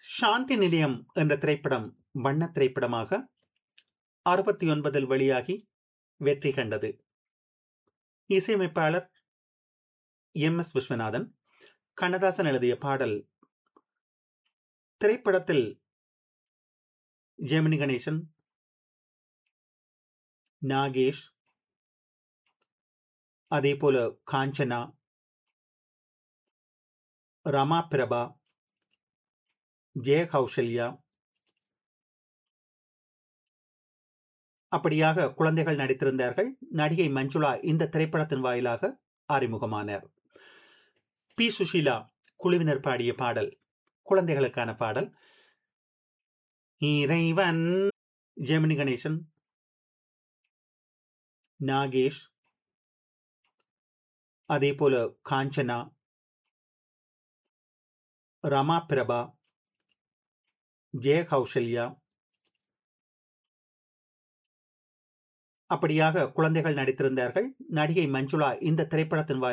சாந்தி நிலையம் என்ற திரைப்படம் வண்ண திரைப்படமாக அறுபத்தி ஒன்பதில் வெளியாகி வெற்றி கண்டது இசையமைப்பாளர் எம் எஸ் விஸ்வநாதன் கண்ணதாசன் எழுதிய பாடல் திரைப்படத்தில் ஜெமினி கணேசன் நாகேஷ் அதே போல காஞ்சனா ரமா பிரபா ஜெய கௌசல்யா அப்படியாக குழந்தைகள் நடித்திருந்தார்கள் நடிகை மஞ்சுளா இந்த திரைப்படத்தின் வாயிலாக அறிமுகமானார் பி சுஷீலா குழுவினர் பாடிய பாடல் குழந்தைகளுக்கான பாடல் இறைவன் ஜெமினி கணேசன் நாகேஷ் அதே போல காஞ்சனா ரமா பிரபா ஜெய கௌசல்யா அப்படியாக குழந்தைகள் நடித்திருந்தார்கள் நடிகை மஞ்சுளா இந்த திரைப்படத்தின் வாயில்